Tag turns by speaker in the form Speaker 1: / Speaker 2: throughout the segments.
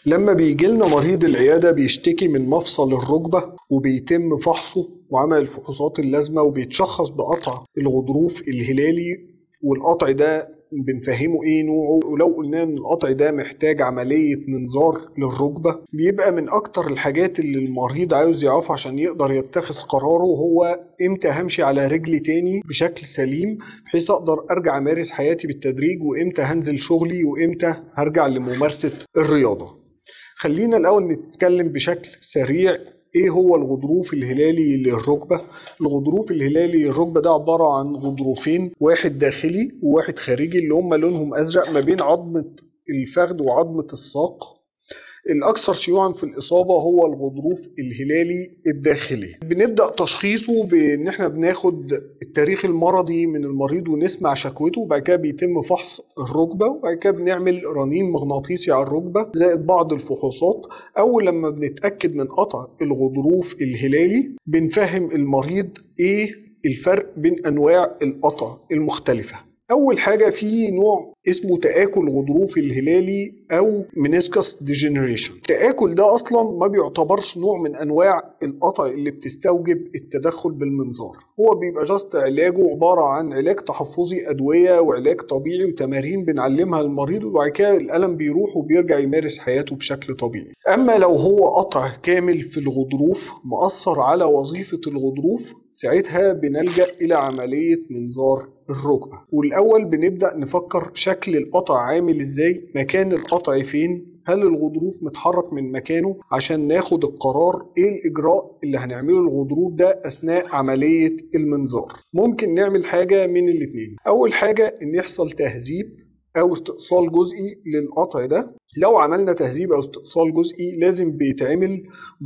Speaker 1: لما بيجي لنا مريض العيادة بيشتكي من مفصل الركبة وبيتم فحصه وعمل الفحوصات اللازمة وبيتشخص بقطع الغضروف الهلالي والقطع ده بنفهمه ايه نوعه ولو قلنا ان القطع ده محتاج عملية منظار للركبة بيبقى من اكتر الحاجات اللي المريض عاوز يعرفها عشان يقدر يتخذ قراره هو امتى همشي على رجلي تاني بشكل سليم بحيث اقدر ارجع امارس حياتي بالتدريج وامتى هنزل شغلي وامتى هرجع لممارسة الرياضة خلينا الاول نتكلم بشكل سريع ايه هو الغضروف الهلالي للركبه الغضروف الهلالي للركبه ده عباره عن غضروفين واحد داخلي وواحد خارجي اللي هم لونهم ازرق ما بين عظمه الفخذ وعظمه الساق الأكثر شيوعا في الإصابة هو الغضروف الهلالي الداخلي بنبدأ تشخيصه بإن إحنا بناخد التاريخ المرضي من المريض ونسمع شكوته وبعد كده بيتم فحص الركبة وبعد كده بنعمل رنين مغناطيسي على الركبة زائد بعض الفحوصات أول لما بنتأكد من قطع الغضروف الهلالي بنفهم المريض إيه الفرق بين أنواع القطع المختلفة أول حاجة في نوع اسمه تآكل غضروف الهلالي أو منسكس ديجنريشن التآكل ده أصلا ما بيعتبرش نوع من أنواع القطع اللي بتستوجب التدخل بالمنظار هو بيبقى جاست علاجه عبارة عن علاج تحفظي أدوية وعلاج طبيعي وتمارين بنعلمها للمريض وبعد كده الألم بيروح وبيرجع يمارس حياته بشكل طبيعي أما لو هو قطع كامل في الغضروف مأثر على وظيفة الغضروف ساعتها بنلجأ إلى عملية منظار الركبة والأول بنبدأ نفكر شكل القطع عامل إزاي مكان القطع فين هل الغضروف متحرك من مكانه عشان ناخد القرار ايه الاجراء اللي هنعمله الغضروف ده اثناء عملية المنظار ممكن نعمل حاجة من الاتنين اول حاجة ان يحصل تهذيب او استئصال جزئي للقطع ده لو عملنا تهذيب او استئصال جزئي لازم بيتعمل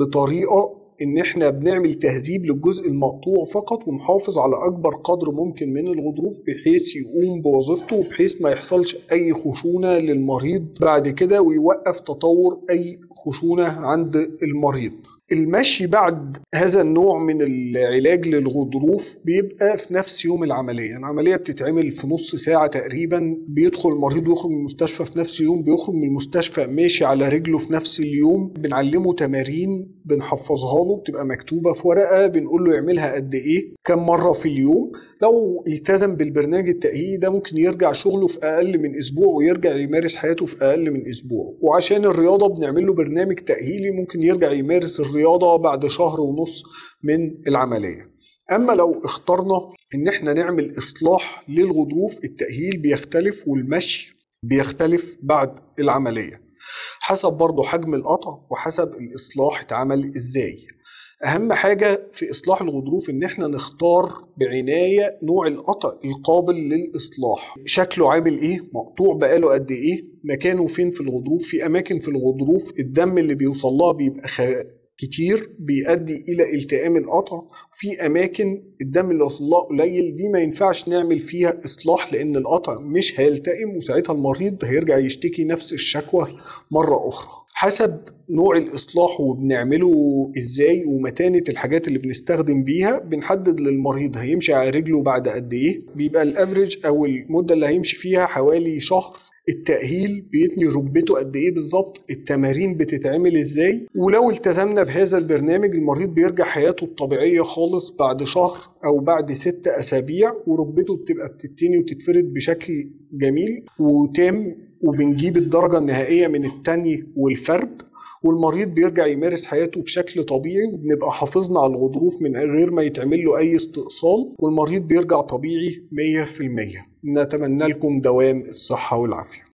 Speaker 1: بطريقة ان احنا بنعمل تهذيب للجزء المقطوع فقط ونحافظ على اكبر قدر ممكن من الغضروف بحيث يقوم بوظيفته وبحيث ما يحصلش اي خشونه للمريض بعد كده ويوقف تطور اي خشونه عند المريض المشي بعد هذا النوع من العلاج للغضروف بيبقى في نفس يوم العملية العملية بتتعمل في نص ساعة تقريبا بيدخل المريض ويخرج من المستشفى في نفس اليوم بيخرج من المستشفى ماشي على رجله في نفس اليوم بنعلمه تمارين بنحفظها له بتبقى مكتوبة في ورقة بنقول له يعملها قد إيه كم مرة في اليوم لو التزم بالبرنامج التأهيلي ده ممكن يرجع شغله في أقل من أسبوع ويرجع يمارس حياته في أقل من أسبوع وعشان الرياضة بنعمل له برنامج تأهيلي ممكن يرجع يمارس الرياضة بعد شهر ونص من العملية أما لو اخترنا إن احنا نعمل إصلاح للغضروف التأهيل بيختلف والمشي بيختلف بعد العملية حسب برضه حجم القطع وحسب الإصلاح اتعمل إزاي أهم حاجة في إصلاح الغضروف إن إحنا نختار بعناية نوع القطع القابل للإصلاح شكله عامل إيه مقطوع بقاله قد إيه مكانه فين في الغضروف في أماكن في الغضروف الدم اللي بيوصل لها بيبقى خ... كتير بيؤدي الى التئام القطع في اماكن الدم اللي وصل لها قليل دي ما ينفعش نعمل فيها اصلاح لان القطع مش هيلتئم وساعتها المريض هيرجع يشتكي نفس الشكوى مره اخرى حسب نوع الاصلاح وبنعمله ازاي ومتانه الحاجات اللي بنستخدم بيها بنحدد للمريض هيمشي على رجله بعد قد ايه بيبقى الافريج او المده اللي هيمشي فيها حوالي شهر التأهيل بيتني ركبته قد ايه بالظبط التمارين بتتعمل ازاي ولو التزمنا بهذا البرنامج المريض بيرجع حياته الطبيعية خالص بعد شهر او بعد ست اسابيع وركبته بتبقى بتتني وتتفرد بشكل جميل وتام وبنجيب الدرجة النهائية من التاني والفرد والمريض بيرجع يمارس حياته بشكل طبيعي وبنبقى حافظنا على الغضروف من غير ما يتعمل له اي استئصال والمريض بيرجع طبيعي 100% نتمنى لكم دوام الصحة والعافية